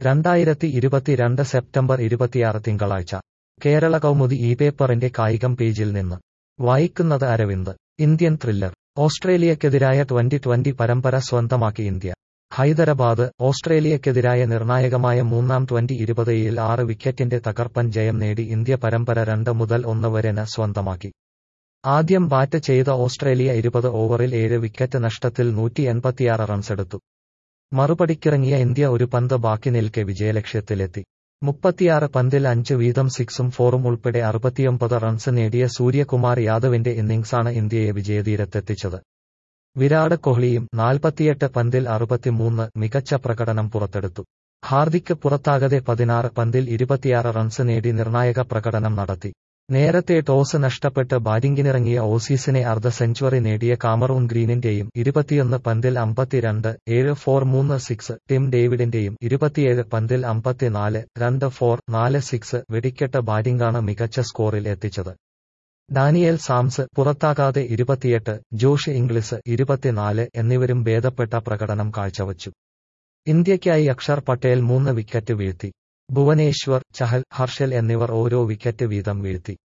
രണ്ടായിരത്തി ഇരുപത്തിരണ്ട് സെപ്റ്റംബർ ഇരുപത്തിയാറ് തിങ്കളാഴ്ച കേരള കൗമുദി ഈ പേപ്പറിന്റെ കായികം പേജിൽ നിന്ന് വായിക്കുന്നത് അരവിന്ദ് ഇന്ത്യൻ ത്രില്ലർ ഓസ്ട്രേലിയക്കെതിരായ ട്വന്റി ട്വന്റി പരമ്പര സ്വന്തമാക്കി ഇന്ത്യ ഹൈദരാബാദ് ഓസ്ട്രേലിയക്കെതിരായ നിർണായകമായ മൂന്നാം ട്വന്റി ഇരുപതിൽ ആറ് വിക്കറ്റിന്റെ തകർപ്പൻ ജയം നേടി ഇന്ത്യ പരമ്പര രണ്ട് മുതൽ ഒന്ന് വരെന് സ്വന്തമാക്കി ആദ്യം ബാറ്റ് ചെയ്ത ഓസ്ട്രേലിയ ഇരുപത് ഓവറിൽ ഏഴ് വിക്കറ്റ് നഷ്ടത്തിൽ നൂറ്റി എൺപത്തിയാറ് റൺസെടുത്തു മറുപടിക്കിറങ്ങിയ ഇന്ത്യ ഒരു പന്ത് ബാക്കി നിൽക്കെ വിജയലക്ഷ്യത്തിലെത്തി മുപ്പത്തിയാറ് പന്തിൽ അഞ്ച് വീതം സിക്സും ഫോറും ഉൾപ്പെടെ അറുപത്തിയൊമ്പത് റൺസ് നേടിയ സൂര്യകുമാർ യാദവിന്റെ ഇന്നിംഗ്സാണ് ഇന്ത്യയെ വിജയതീരത്തെത്തിച്ചത് വിരാട് കോഹ്ലിയും നാൽപ്പത്തിയെട്ട് പന്തിൽ അറുപത്തിമൂന്ന് മികച്ച പ്രകടനം പുറത്തെടുത്തു ഹാർദിക്ക് പുറത്താകതെ പതിനാറ് പന്തിൽ ഇരുപത്തിയാറ് റൺസ് നേടി നിർണായക പ്രകടനം നടത്തി നേരത്തെ ടോസ് നഷ്ടപ്പെട്ട് ബാറ്റിംഗിനിറങ്ങിയ ഓസീസിനെ അർദ്ധ സെഞ്ചുറി നേടിയ കാമറൂൺ ഗ്രീനിന്റെയും ഇരുപത്തിയൊന്ന് പന്തിൽ അമ്പത്തിരണ്ട് ഏഴ് ഫോർ മൂന്ന് സിക്സ് ടിം ഡേവിഡിന്റെയും ഇരുപത്തിയേഴ് പന്തിൽ അമ്പത്തിനാല് രണ്ട് ഫോർ നാല് സിക്സ് വെടിക്കെട്ട് ബാറ്റിംഗാണ് മികച്ച സ്കോറിൽ എത്തിച്ചത് ഡാനിയൽ സാംസ് പുറത്താകാതെ ഇരുപത്തിയെട്ട് ജോഷ് ഇംഗ്ലിസ് ഇരുപത്തിനാല് എന്നിവരും ഭേദപ്പെട്ട പ്രകടനം കാഴ്ചവച്ചു ഇന്ത്യയ്ക്കായി അക്ഷർ പട്ടേൽ മൂന്ന് വിക്കറ്റ് വീഴ്ത്തി ഭുവനേശ്വർ ചഹൽ ഹർഷൽ എന്നിവർ ഓരോ വിക്കറ്റ് വീതം വീഴ്ത്തി